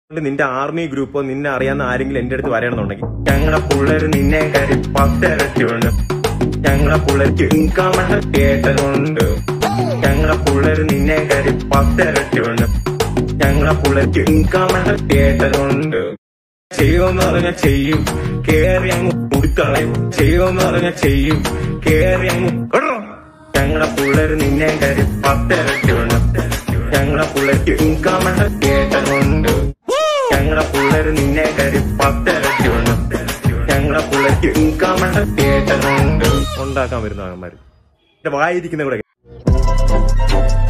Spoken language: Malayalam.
നിന്റെ ആർമി ഗ്രൂപ്പോ നിന്നെ അറിയാവുന്ന ആരെങ്കിലും എന്റെ അടുത്ത് വരണമെന്നുണ്ടെങ്കിൽ ഞങ്ങളെ പിള്ളേര് നിന്നെ കയറി പത്തിരട്ടിയുണ്ട് ഞങ്ങളെ പിള്ളേർക്ക് ഇൻകാമണ്ട കേട്ടതുണ്ട് ഞങ്ങളെ പിള്ളേര് നിന്നെ കയറി പത്തിരട്ടിയുണ്ട് ഞങ്ങളെ പിള്ളേർക്ക് ഇൻകാമണ്ട കേട്ടതുണ്ട് ചെയ്യുമെന്ന് പറഞ്ഞാൽ ചെയ്യും കേറി അങ്ങ് ഉടുക്കളയും ചെയ്യുമെന്ന് പറഞ്ഞാൽ ചെയ്യും കേറി അങ്ങ് ഇടണം. ഞങ്ങളെ പിള്ളേര് നിന്നെ കയറി പത്തിരട്ടിയുണ്ട് ഞങ്ങളെ പിള്ളേർക്ക് ഇൻകാമണ്ട കേട്ടതുണ്ട് ഞങ്ങളെ പിള്ളേര് നിന്നെ കയറി പത്തിരട്ടിയുണ്ട് ഞങ്ങളെ പിള്ളേർക്ക് ഇൻകാമണ്ട കേട്ടതുണ്ട് ഉണ്ടാക്കാൻ വരുന്ന ആൾമാര് എന്റെ വായിരിക്കുന്ന കൂടെ